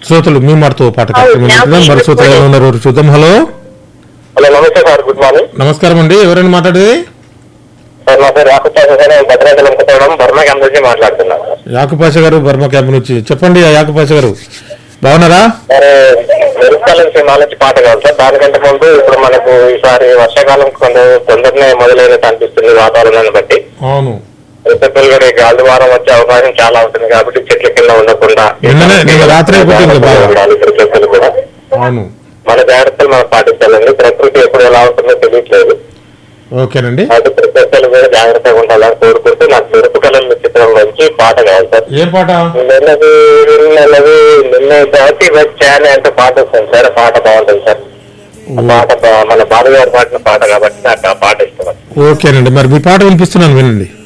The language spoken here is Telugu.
శ్రోతలు మీ మాటతో పాట కార్యక్రమం వింటున్నాం. మరి శ్రోతలు ఎవరు ఉన్నారు ఎవరు చూద్దాం హలో హలో నమస్తే సార్ గుడ్ మార్నింగ్ నమస్కారం అండి ఎవరైనా మాట్లాడేది సార్ నా పేరు రాకుల్ సార్ నేను భద్రాచలం కొత్తగూడెం బర్మా క్యాంప్ నుంచి మాట్లాడుతున్నాను సార్. యాకుపాష గారు బర్మా క్యాంప్ నుంచి చెప్పండి యాకుపాష గారు బాగున్నారా సరే మెరుపుకాలం సినిమా నుంచి పాట కావాలి సార్ దానికంటే ముందు ఇప్పుడు మనకు ఈసారి వర్షాకాలం కొంత తొందరనే మొదలైనట్టు అనిపిస్తుంది వాతావరణాన్ని బట్టి అవును ప్రతి ఒక్కరు కూడా ఈ గాలి వారం వచ్చే అవకాశం చాలా ఉంటుంది కాబట్టి చెట్ల కింద ఉండకుండా నిన్ననే- నిన్న రాత్రి అయిపోతుంది బాగా. ఉండాలి ప్రతి ఒక్కరు కూడా అవును మన జాగ్రత్తలు మనం పాటించాలండి ప్రకృతి ఎప్పుడు ఎలా ఉంటుందో తెలియట్లేదు ఓకేనండి కాబట్టి ప్రతి ఒక్కరు కూడా జాగ్రత్తగా ఉండాలని కోరుకుంటూ నాకు మెరుపు కళల చిత్రంలోంచి పాట కావాలి సార్ ఏ పాట నిన్నది నిన్నది నిన్న దాటి వచ్చాను అంటే పాట వస్తుంది సార్ ఆ పాట బాగుంటుంది సార్ ఆ పాట బా- మన బాబు గారు పాడిన పాట కాబట్టి నాకు ఆ పాట ఇష్టం ఓకేనండి మరి మీ పాట వినిపిస్తున్నాను వినండి